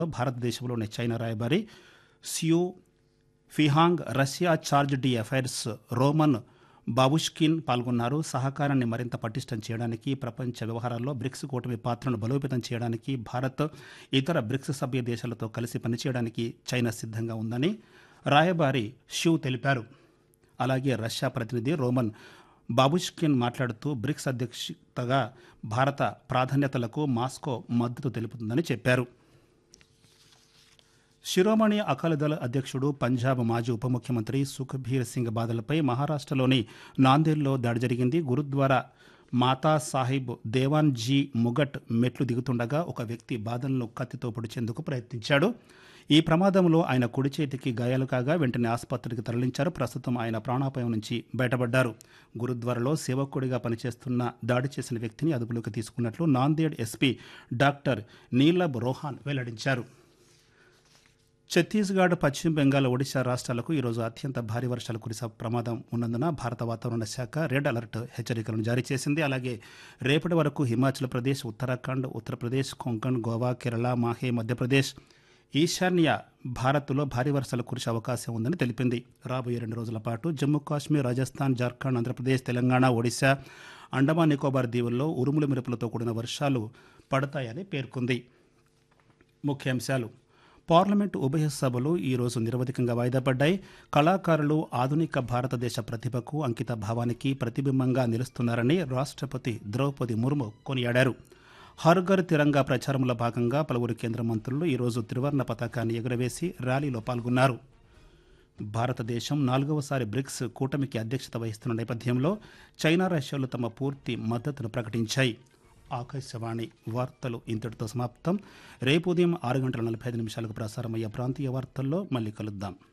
భారతదేశంలోని చైనా రాయబారి Xu Feihong Russia chargé d' affaires Roman Babushkin పాల్గొన్నారు సహకారాన్ని మరింత పటిష్టం చేయడానికి ప్రపంచ వ్యవహారాల్లో బ్రిక్స్ కూటమి పాత్రను బలోపేతం చేయడానికి భారత్ ఇతర బ్రిక్స్ సభ్య దేశాలతో కలిసి పనిచేయడానికి చైనా సిద్ధంగా ఉందని రాయబారి షూ తెలిపారు అలాగే రష్యా ప్రతినిధి రోమన్ బాబుష్కిన్ మాట్లాడుతూ బ్రిక్స్ అధ్యక్షతగా భారత ప్రాధాన్యతలకు మాస్కో మద్దతు తెలుపుతుందని చెప్పారు శిరోమణి అకాలీదళ అధ్యక్షుడు పంజాబ్ మాజీ ఉప ముఖ్యమంత్రి సుఖ్బీర్ సింగ్ బాదలపై మహారాష్ట్రలోని నాందేడ్లో దాడి జరిగింది గురుద్వారా మాతా సాహిబ్ దేవాన్ జీ ముగట్ మెట్లు దిగుతుండగా ఒక వ్యక్తి బాదలను కత్తితో పొడిచేందుకు ప్రయత్నించాడు ఈ ప్రమాదంలో ఆయన కుడి చేతికి గాయాలు కాగా వెంటనే ఆసుపత్రికి తరలించారు ప్రస్తుతం ఆయన ప్రాణాపాయం నుంచి బయటపడ్డారు గురుద్వారాలో సేవకుడిగా పనిచేస్తున్న దాడి చేసిన వ్యక్తిని అదుపులోకి తీసుకున్నట్లు నాందేడ్ ఎస్పీ డాక్టర్ నీలబ్ రోహాన్ వెల్లడించారు ఛత్తీస్గఢ్ పశ్చిమ బెంగాల్ ఒడిశా రాష్ట్రాలకు ఈరోజు అత్యంత భారీ వర్షాలు కురిసే ప్రమాదం ఉన్నందున భారత వాతావరణ శాఖ రెడ్ అలర్ట్ హెచ్చరికలను జారీ చేసింది అలాగే రేపటి వరకు హిమాచల్ ప్రదేశ్ ఉత్తరాఖండ్ ఉత్తరప్రదేశ్ కొంకణ్ గోవా కేరళ మాహే మధ్యప్రదేశ్ ఈశాన్య భారత్లో భారీ వర్షాలు కురిసే అవకాశం ఉందని తెలిపింది రాబోయే రెండు రోజుల పాటు జమ్మూ కాశ్మీర్ రాజస్థాన్ జార్ఖండ్ ఆంధ్రప్రదేశ్ తెలంగాణ ఒడిశా అండమాన్ నికోబార్ దీవుల్లో ఉరుములు మెరుపులతో కూడిన వర్షాలు పడతాయని పేర్కొంది ముఖ్యాంశాలు పార్లమెంటు ఉభయ సభలు ఈరోజు నిరవధికంగా వాయిదా పడ్డాయి కళాకారులు ఆధునిక భారతదేశ ప్రతిభకు అంకిత భావానికి ప్రతిబింబంగా నిలుస్తున్నారని రాష్ట్రపతి ద్రౌపది ముర్ము కొనియాడారు హర్ఘర్ తిరంగా ప్రచారంలో భాగంగా పలువురు కేంద్ర మంత్రులు ఈరోజు త్రివర్ణ పతాకాన్ని ఎగురవేసి ర్యాలీలో పాల్గొన్నారు భారతదేశం నాలుగవసారి బ్రిక్స్ కూటమికి అధ్యక్షత వహిస్తున్న నేపథ్యంలో చైనా రష్యాలు తమ పూర్తి మద్దతును ప్రకటించాయి ఆకాశవాణి వార్తలు ఇంతటితో సమాప్తం రేపు ఉదయం ఆరు గంటల నలభై ఐదు నిమిషాలకు ప్రసారమయ్యే ప్రాంతీయ వార్తల్లో మళ్ళీ కలుద్దాం